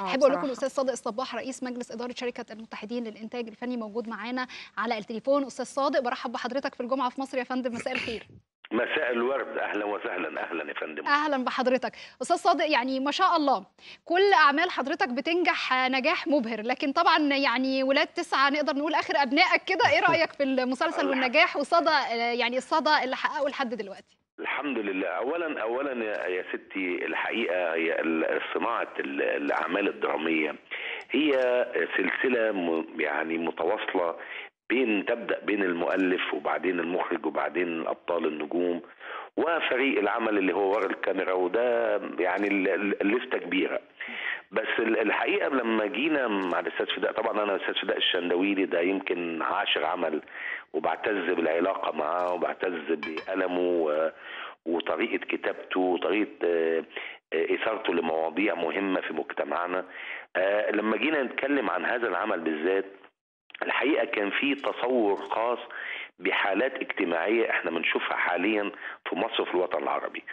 آه، احب اقول لكم بصراحة. الاستاذ صادق الصباح رئيس مجلس اداره شركه المتحدين للانتاج الفني موجود معانا على التليفون استاذ صادق برحب بحضرتك في الجمعه في مصر يا فندم مساء الخير مساء الورد اهلا وسهلا اهلا يا فندم اهلا بحضرتك استاذ صادق يعني ما شاء الله كل اعمال حضرتك بتنجح نجاح مبهر لكن طبعا يعني ولاد تسعه نقدر نقول اخر ابنائك كده ايه رايك في المسلسل والنجاح وصدى يعني الصدى اللي حققه لحد دلوقتي الحمد لله اولا اولا يا يا ستي الحقيقه هي ال- صناعه ال- الاعمال الدراميه هي سلسله م- يعني متواصله بين تبدا بين المؤلف وبعدين المخرج وبعدين ابطال النجوم وفريق العمل اللي هو ورا الكاميرا وده يعني ال- ال- اللفته كبيره بس ال- الحقيقه لما جينا مع الاستاذ فداء طبعا انا الاستاذ فداء الشندويلي ده يمكن عاشر عمل وبعتز بالعلاقه معاه وبعتز بقلمه و- وطريقه كتابته وطريقه آه، آه، اثارته لمواضيع مهمه في مجتمعنا آه، لما جينا نتكلم عن هذا العمل بالذات الحقيقه كان في تصور خاص بحالات اجتماعيه احنا بنشوفها حاليا في مصر وفي الوطن العربي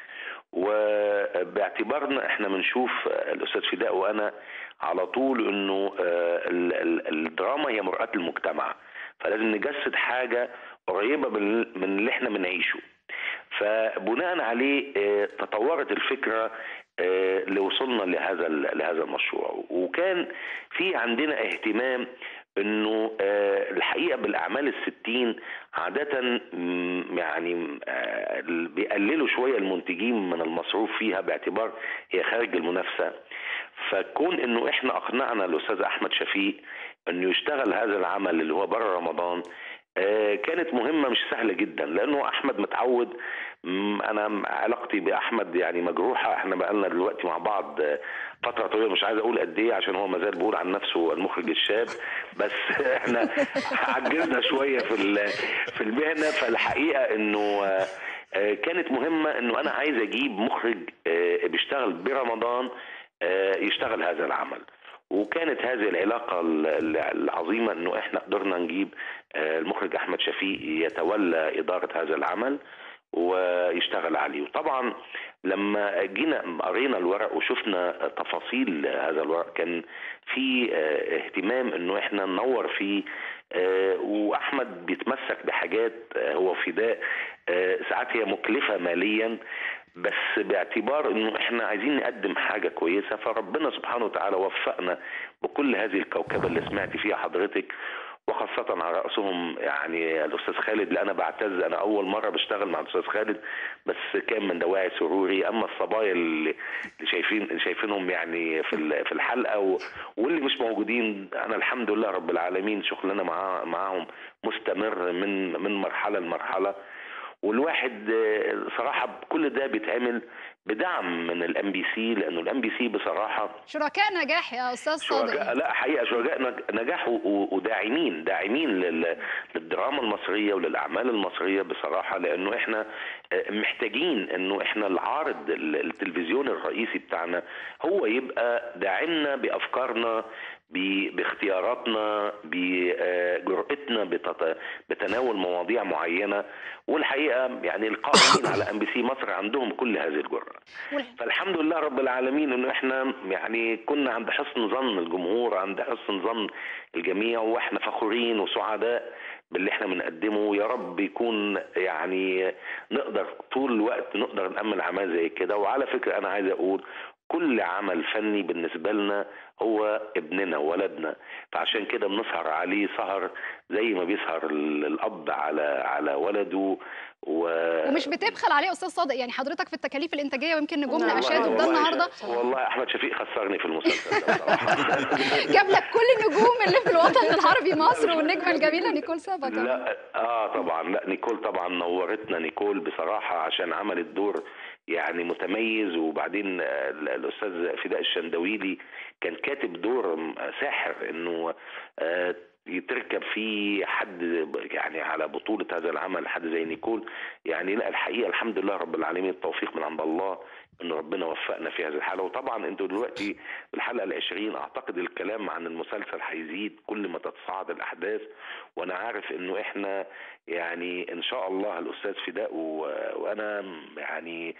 وباعتبارنا احنا بنشوف آه، الاستاذ فداء وانا على طول انه آه، ال- ال- الدراما هي مرآة المجتمع فلازم نجسد حاجه قريبه من من اللي احنا بنعيشه فبناء عليه آه، تطورت الفكره آه، اللي وصلنا لهذا ال- لهذا المشروع وكان في عندنا اهتمام انه آه، الحقيقه بالاعمال الستين عاده مم، يعني آه، بيقللوا شويه المنتجين من المصروف فيها باعتبار هي خارج المنافسه فكون انه احنا اقنعنا الاستاذ احمد شفيق انه يشتغل هذا العمل اللي هو بره رمضان آه، كانت مهمة مش سهلة جدا لأنه أحمد متعود مم، أنا علاقتي بأحمد يعني مجروحة احنا بقالنا دلوقتي مع بعض آه، فترة طويلة مش عايز أقول قد إيه عشان هو مازال بيقول عن نفسه المخرج الشاب بس احنا عجزنا شوية في ال- في المهنة فالحقيقة إنه آه، آه، كانت مهمة إنه أنا عايز أجيب مخرج آه، بيشتغل برمضان آه، يشتغل هذا العمل وكانت هذه العلاقة ال- ال- العظيمة انه احنا قدرنا نجيب آه، المخرج احمد شفيق يتولى ادارة هذا العمل ويشتغل عليه وطبعا لما جينا قرينا الورق وشفنا تفاصيل هذا الورق كان في آه، اهتمام انه احنا ننور فيه آه، واحمد بيتمسك بحاجات آه، هو فداء آه، ساعات هي مكلفة ماليا بس باعتبار انه احنا عايزين نقدم حاجه كويسه فربنا سبحانه وتعالى وفقنا بكل هذه الكوكبه اللي سمعت فيها حضرتك وخاصة على رأسهم يعني الأستاذ خالد اللي أنا بعتز أنا أول مرة بشتغل مع الأستاذ خالد بس كان من دواعي سروري أما الصبايا اللي اللي شايفين اللي شايفينهم يعني في ال- في الحلقة و- واللي مش موجودين أنا الحمد لله رب العالمين شغلنا مع معاهم مستمر من من مرحلة لمرحلة والواحد آه، صراحة كل ده بيتعمل بدعم من الام بي سي لانه الام بي سي بصراحه شركاء نجاح يا استاذ صادق شركاء لا حقيقه شركاء نج- نجاح و- و- وداعمين داعمين لل- للدراما المصريه وللاعمال المصريه بصراحه لانه احنا آه، محتاجين انه احنا العارض ال- التلفزيوني الرئيسي بتاعنا هو يبقى داعمنا بافكارنا ب- باختياراتنا بجرأتنا بتت- بتناول مواضيع معينه والحقيقه يعني القائمين على ام بي سي مصر عندهم كل هذه الجرأه وال- فالحمد لله رب العالمين انه احنا يعني كنا عند حسن ظن الجمهور عند حسن ظن الجميع واحنا فخورين وسعداء باللي احنا بنقدمه يا رب يكون يعني نقدر طول الوقت نقدر نأمل اعمال زي كده وعلى فكره انا عايز اقول كل عمل فني بالنسبه لنا هو ابننا ولدنا فعشان كده بنسهر عليه سهر زي ما بيسهر ال- الاب على على ولده و... ومش بتبخل عليه يا استاذ صادق يعني حضرتك في التكاليف الانتاجيه ويمكن نجوم لا، نقاشات والله- وده والله- النهارده والله احمد شفيق خسرني في المسلسل ده بصراحه جاب لك كل النجوم اللي في الوطن العربي مصر والنجمه الجميله نيكول سابا كمان. لا اه طبعا لا نيكول طبعا نورتنا نيكول بصراحه عشان عملت دور يعني متميز وبعدين آه، ال- الاستاذ فداء الشندويلي كان كاتب دور م- ساحر انه آه، تركب فيه حد يعني على بطولة هذا العمل حد زي نيكول يعني لا الحقيقة الحمد لله رب العالمين التوفيق من عند الله ان ربنا وفقنا في هذه الحالة وطبعا انتوا دلوقتي في الحلقة العشرين اعتقد الكلام عن المسلسل هيزيد كل ما تتصاعد الاحداث وانا عارف انه احنا يعني ان شاء الله الاستاذ فداء و- وانا يعني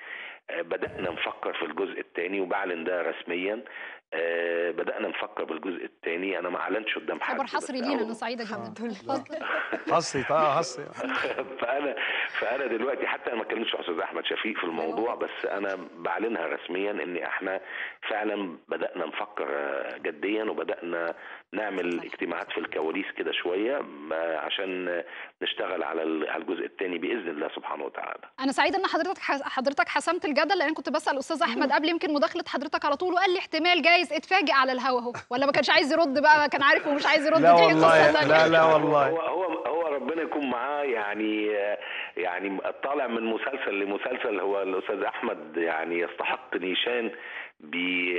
آه، بدأنا نفكر في الجزء الثاني وبعلن ده رسميا آه، بدأنا نفكر بالجزء الثاني أنا ما أعلنش قدام حد خبر بس حصري لينا أول- انا سعيده جدا الحمد لله. اتفضل. حصري طبعا حصري فانا فانا دلوقتي حتى انا ما كلمتش استاذ احمد شفيق في الموضوع بس انا بعلنها رسميا ان احنا فعلا بدانا نفكر آه، جديا وبدانا نعمل اجتماعات في الكواليس كده شويه ما- عشان نشتغل على ال- على الجزء الثاني باذن الله سبحانه وتعالى انا سعيده ان حضرتك حضرتك حسمت الجدل لان كنت بسال استاذ احمد قبل يمكن مداخله حضرتك على طول وقال لي احتمال جايز اتفاجئ على الهوا اهو ولا ما كانش عايز يرد بقى كان عارف ومش عايز يرد لا دي والله، قصة تانية. لا لا والله. هو هو هو ربنا يكون معاه يعني يعني طالع من مسلسل لمسلسل هو الاستاذ احمد يعني يستحق نيشان ب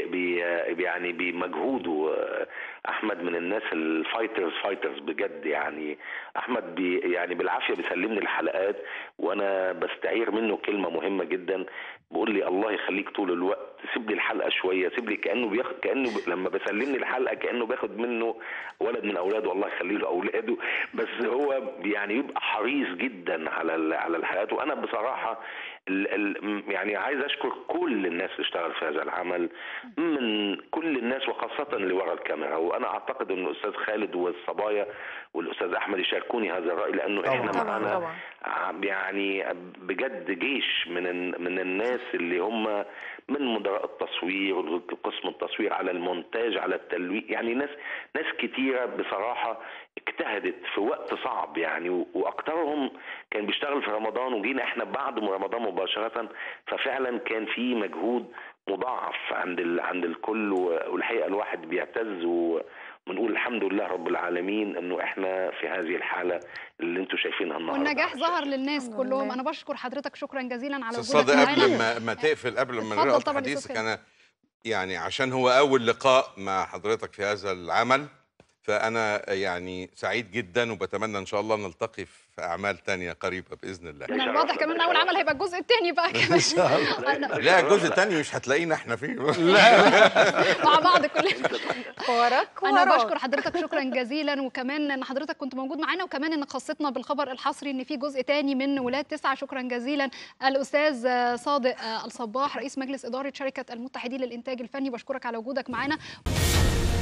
ب- يعني بمجهوده احمد من الناس الفايترز فايترز بجد يعني احمد بي يعني بالعافيه بيسلمني الحلقات وانا بستعير منه كلمه مهمه جدا بيقول لي الله يخليك طول الوقت سيب لي الحلقه شويه سيب لي كانه بياخد كانه ب... لما بيسلمني الحلقه كانه بياخد منه ولد من اولاده والله يخلي له اولاده بس هو يعني بيبقى حريص جدا على ال... على الحلقات وانا بصراحه ال... ال... يعني عايز اشكر كل الناس اللي اشتغل في هذا العمل من كل الناس وخاصه اللي ورا الكاميرا وانا اعتقد ان الاستاذ خالد والصبايا والاستاذ احمد يشاركوني هذا الراي لانه طبعاً. احنا طبعاً، معانا طبعاً. عم- يعني بجد جيش من ال- من الناس اللي هم من مدراء التصوير قسم التصوير على المونتاج على التلوين يعني ناس ناس كتيره بصراحه اجتهدت في وقت صعب يعني و- واكترهم كان بيشتغل في رمضان وجينا احنا بعد رمضان مباشره ففعلا كان في مجهود مضاعف عند ال... عند الكل و- والحقيقه الواحد بيعتز و... ونقول الحمد لله رب العالمين انه احنا في هذه الحاله اللي انتم شايفينها النهارده والنجاح على ظهر الشاشة. للناس الحمد كلهم لله. انا بشكر حضرتك شكرا جزيلا على استاذ وجودك صادق معانا قبل ما ما تقفل قبل ما اتفضل نقطع طبعاً يا حديثك أستاذ انا يعني عشان هو اول لقاء مع حضرتك في هذا العمل فانا يعني سعيد جدا وبتمنى ان شاء الله نلتقي في اعمال تانية قريبه باذن الله من شرفنا، الواضح كمان إن اول عمل هيبقى الجزء الثاني بقى كمان ان شاء الله أنا- لا جزء تاني مش هتلاقينا احنا فيه مع بعض كلنا وراك انا وراك. بشكر حضرتك شكرا جزيلا وكمان ان حضرتك كنت موجود معانا وكمان ان خصتنا بالخبر الحصري ان في جزء تاني من ولاد تسعة شكرا جزيلا الاستاذ صادق الصباح رئيس مجلس اداره شركه المتحدين للانتاج الفني بشكرك على وجودك معانا